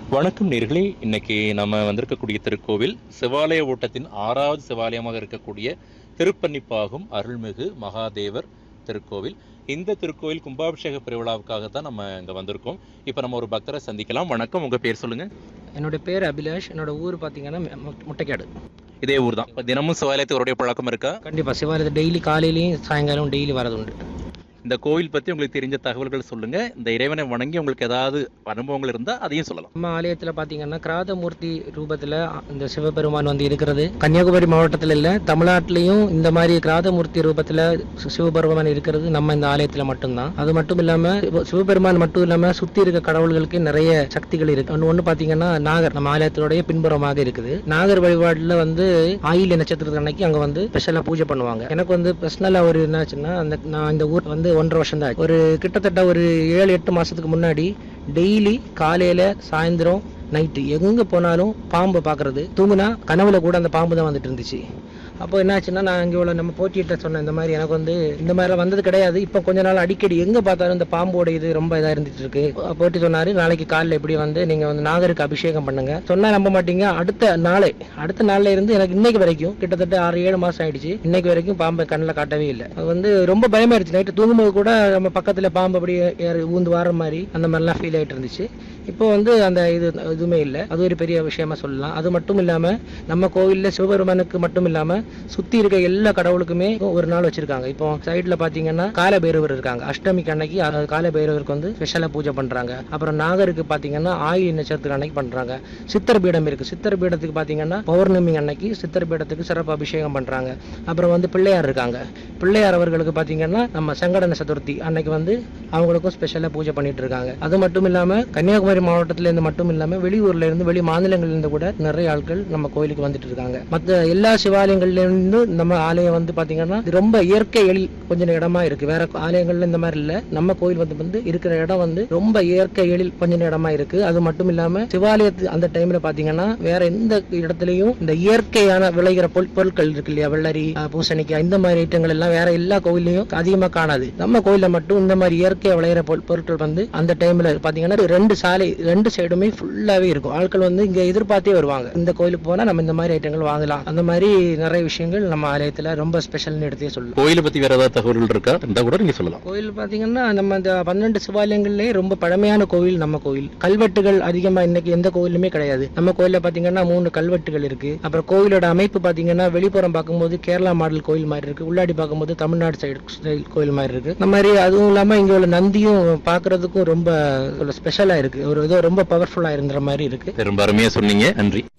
வணக்கம் நேர்களே இன்னைக்கு நம்ம வந்திருக்கக்கூடிய திருக்கோவில் சிவாலய ஓட்டத்தின் ஆறாவது சிவாலயமாக இருக்கக்கூடிய திருப்பன்னிப்பாகும் அருள்மிகு மகாதேவர் திருக்கோவில் இந்த திருக்கோவில் கும்பாபிஷேக பெருவிழாவுக்காக தான் நம்ம இங்க வந்திருக்கோம் இப்போ நம்ம ஒரு பக்தரை சந்திக்கலாம் வணக்கம் உங்க பேர் சொல்லுங்க என்னோட பேர் அபிலாஷ் என்னோட ஊர் பார்த்தீங்கன்னா மு- முட்டைக்காடு இதே ஊர் தான் இப்போ தினமும் சிவாலயத்துக்கு ஒருடைய பழக்கம் இருக்கா கண்டிப்பாக சிவாலயத்தை டெய்லி காலையிலையும் சாயங்காலம் டெய்லி வரது உண்டு இந்த கோவில் பத்தி உங்களுக்கு தெரிஞ்ச தகவல்கள் சொல்லுங்க இந்த இறைவனை வணங்கி உங்களுக்கு ஏதாவது அனுபவங்கள் இருந்தா அதையும் சொல்லலாம் நம்ம ஆலயத்தில் பார்த்தீங்கன்னா கிராதமூர்த்தி ரூபத்தில் இந்த சிவபெருமான் வந்து இருக்கிறது கன்னியாகுமரி மாவட்டத்தில் இல்லை தமிழ்நாட்டிலையும் இந்த மாதிரி கிராதமூர்த்தி ரூபத்தில் சிவபெருமான் இருக்கிறது நம்ம இந்த ஆலயத்தில் மட்டும்தான் அது மட்டும் இல்லாமல் சிவபெருமான் மட்டும் இல்லாமல் சுற்றி இருக்க கடவுள்களுக்கு நிறைய சக்திகள் இருக்கு ஒன்று ஒன்று பார்த்தீங்கன்னா நாகர் நம்ம ஆலயத்தினுடைய பின்புறமாக இருக்குது நாகர் வழிபாட்டில் வந்து ஆயில்ய நட்சத்திரத்து அன்னைக்கு அங்கே வந்து ஸ்பெஷலாக பூஜை பண்ணுவாங்க எனக்கு வந்து பர்சனலாக ஒரு என்னாச்சுன்னா அந்த நான் இந்த ஊர் வந்து ஒன்றரை வருஷம் தான் ஆச்சு. ஒரு கிட்டத்தட்ட ஒரு ஏழு எட்டு மாசத்துக்கு முன்னாடி டெய்லி காலையில சாயந்தரம் நைட்டு எங்க போனாலும் பாம்பை பார்க்கறது தூங்குனா கனவுல கூட அந்த பாம்பு தான் வந்துட்டு இருந்துச்சு அப்போ என்னாச்சுன்னா நான் இங்கே உள்ள நம்ம போட்டிகிட்ட சொன்னேன் இந்த மாதிரி எனக்கு வந்து இந்த மாதிரிலாம் வந்தது கிடையாது இப்போ கொஞ்ச நாள் அடிக்கடி எங்கே பார்த்தாலும் இந்த பாம்போட இது ரொம்ப இதாக இருந்துட்டு இருக்கு அப்ப போட்டி சொன்னாரு நாளைக்கு காலைல எப்படி வந்து நீங்கள் வந்து நாகருக்கு அபிஷேகம் பண்ணுங்க சொன்னா நம்ப மாட்டீங்க அடுத்த நாளே அடுத்த நாள்ல இருந்து எனக்கு இன்னைக்கு வரைக்கும் கிட்டத்தட்ட ஆறு ஏழு மாசம் ஆயிடுச்சு இன்னைக்கு வரைக்கும் பாம்பை கண்ணில் காட்டவே இல்லை அது வந்து ரொம்ப பயமா இருந்துச்சு நைட்டு தூங்கும்போது கூட நம்ம பக்கத்துல பாம்பு அப்படியே ஏறி ஊந்து வார மாதிரி அந்த மாதிரிலாம் ஃபீல் ஆயிட்டு இருந்துச்சு இப்போ வந்து அந்த இது எதுவுமே இல்லை அது ஒரு பெரிய விஷயமா சொல்லலாம் அது மட்டும் இல்லாம நம்ம கோவில்ல சிவபெருமானுக்கு மட்டும் இல்லாம சுத்தி இருக்க எல்லா கடவுளுக்குமே ஒரு நாள் வச்சிருக்காங்க இப்போ சைடுல பாத்தீங்கன்னா கால பைரவர் இருக்காங்க அஷ்டமிக்கு அன்னைக்கு அஹ், கால பைரவருக்கு வந்து ஸ்பெஷலா பூஜை பண்றாங்க அப்புறம் நாகருக்கு பாத்தீங்கன்னா ஆயுள் நட்சத்திரம் அன்னைக்கு பண்றாங்க சித்தர் பீடம் இருக்கு சித்தர் பீடத்துக்கு பாத்தீங்கன்னா பௌர்ணமி அன்னைக்கு சித்தர் பீடத்துக்கு சிறப்பு அபிஷேகம் பண்றாங்க அப்புறம் வந்து பிள்ளையார் இருக்காங்க பிள்ளையார் அவர்களுக்கு பாத்தீங்கன்னா நம்ம சங்கடன சதுர்த்தி அன்னைக்கு வந்து அவங்களுக்கும் ஸ்பெஷலா பூஜை பண்ணிட்டு இருக்காங்க அது மட்டும் இல்லாம கன்னியாகுமரி மாவட்டத்துல இருந்து மட்டும் இல்லாம வெளியூர்ல இருந்து வெளி மாநிலங்கள்ல இருந்து கூட நிறைய ஆட்கள் நம்ம கோயிலுக்கு வந்துட்டு இருக்காங்க மத்த எல்லா சிவாலயங்கள்ல இருந்து நம்ம ஆலயம் வந்து பாத்தீங்கன்னா இது ரொம்ப இயற்கை எழில் கொஞ்சம் இடமா இருக்கு வேற ஆலயங்கள்ல இந்த மாதிரி இல்ல நம்ம கோயில் வந்து வந்து இருக்கிற இடம் வந்து ரொம்ப இயற்கை எழில் கொஞ்சம் இடமா இருக்கு அது மட்டும் இல்லாம சிவாலயத்து அந்த டைம்ல பாத்தீங்கன்னா வேற எந்த இடத்துலயும் இந்த இயற்கையான விளைகிற பொருள் பொருட்கள் இருக்கு இல்லையா வெள்ளரி அஹ், பூசணிக்காய் இந்த மாதிரி ஐட்டங்கள் எல்லாம் வேற எல்லா கோவில்லையும் அதிகமா காணாது நம்ம கோயில்ல மட்டும் இந்த மாதிரி இயற்கையா விளையிற பொருள் பொருட்கள் வந்து அந்த டைம்ல பாத்தீங்கன்னா ரெண்டு சாலை ரெண்டு சைடுமே ஃபுல்லாவே இருக்கும் ஆட்கள் வந்து இங்க எதிர்பார்த்தே வருவாங்க இந்த கோயிலுக்கு போனா நம்ம இந்த மாதிரி ஐட்டங்கள் வாங்கலாம் அந்த மாதிரி நிறைய விஷயங்கள் நம்ம ஆலயத்துல ரொம்ப ஸ்பெஷல்னு எடுத்தே சொல்லலாம் கோயிலை பத்தி வேற ஏதாவது தகவல்கள் இருக்கா இருந்தா கூட நீங்க சொல்லலாம் கோயில் பாத்தீங்கன்னா நம்ம இந்த பன்னெண்டு சிவாலயங்கள்லயே ரொம்ப பழமையான கோவில் நம்ம கோவில் கல்வெட்டுகள் அதிகமா இன்னைக்கு எந்த கோயிலுமே கிடையாது நம்ம கோயில்ல பாத்தீங்கன்னா மூணு கல்வெட்டுகள் இருக்கு அப்புறம் கோயிலோட அமைப்பு பாத்தீங்கன்னா வெளிப்புறம் பார்க்கும்போது கேரளா மாடல் கோயில் மாதிரி இருக்கு உள்ளாடி பார்க்கும்போது தமிழ்நாடு சைடு ஸ்டைல் கோயில் மாதிரி இருக்கு இந்த மாதிரி அதுவும் இல்லாம இங்க உள்ள நந்தியும் பார்க்கிறதுக்கும் ரொம்ப ஸ்பெஷலா இருக்கு ஒரு ஏதோ ரொம்ப பவர்ஃபுல்லா இருந்த மாதிரி இருக்கு ரொம்ப அருமையா சொன்னீங்க நன்றி